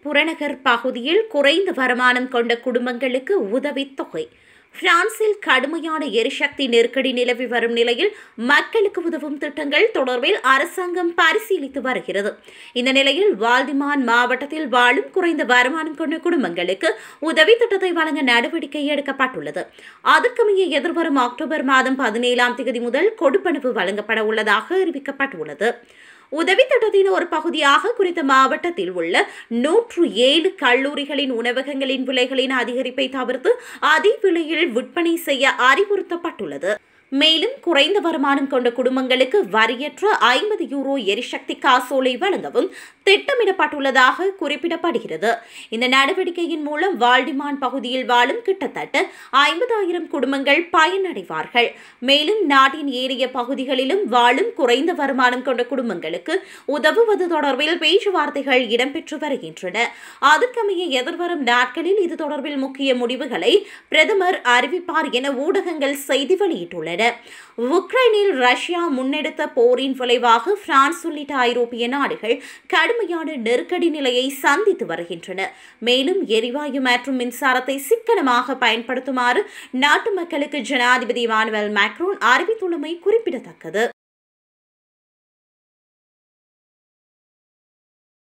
புறநகர் பகுதியில் குறைந்த வருமானம் கொண்ட குடும்பங்களுக்கு உதவித்தொகை பிரான்சில் கடுமையான எரிசக்தி நெருக்கடி நிலவி வரும் நிலையில் மக்களுக்கு உதவும் திட்டங்கள் தொடர்பில் அரசாங்கம் பரிசீலித்து வருகிறது இந்த நிலையில் வால்டிமான் மாவட்டத்தில் வாழும் குறைந்த வருமானம் கொண்ட குடும்பங்களுக்கு உதவி திட்டத்தை வழங்க நடவடிக்கை எடுக்கப்பட்டுள்ளது அதற்கமைய எதிர்வரும் அக்டோபர் மாதம் பதினேழாம் தேதி முதல் கொடுப்பனவு வழங்கப்பட உள்ளதாக அறிவிக்கப்பட்டுள்ளது உதவி திட்டத்தின் ஒரு பகுதியாக குறித்த மாவட்டத்தில் உள்ள நூற்று ஏழு கல்லூரிகளின் உணவகங்களின் விலைகளின் அதிகரிப்பை தவிர்த்து அதி விலையில் விற்பனை செய்ய அறிவுறுத்தப்பட்டுள்ளது மேலும் குறைந்த வருமானம் கொண்ட குடும்பங்களுக்கு வரியற்ற ஐம்பது யூரோ எரிசக்தி காசோலை வழங்கவும் திட்டமிடப்பட்டுள்ளதாக குறிப்பிடப்படுகிறது இந்த நடவடிக்கையின் மூலம் வால்டிமான் பகுதியில் வாழும் கிட்டத்தட்ட ஐம்பதாயிரம் குடும்பங்கள் பயனடைவார்கள் மேலும் நாட்டின் ஏனைய பகுதிகளிலும் வாழும் குறைந்த வருமானம் கொண்ட குடும்பங்களுக்கு உதவுவது தொடர்பில் பேச்சுவார்த்தைகள் இடம்பெற்று வருகின்றன அதற்கமைய எதிர்வரும் நாட்களில் இது தொடர்பில் முக்கிய முடிவுகளை பிரதமர் அறிவிப்பார் என ஊடகங்கள் செய்தி வெளியிட்டுள்ளன உக்ரைனில் ரஷ்யா முன்னெடுத்த போரின் விளைவாக பிரான்ஸ் உள்ளிட்ட ஐரோப்பிய நாடுகள் கடுமையான நெருக்கடி நிலையை சந்தித்து வருகின்றன மேலும் எரிவாயு மற்றும் மின்சாரத்தை சிக்கனமாக பயன்படுத்துமாறு நாட்டு மக்களுக்கு ஜனாதிபதி இமானுவேல் மேக்ரோன் அறிவித்துள்ளமை குறிப்பிடத்தக்கது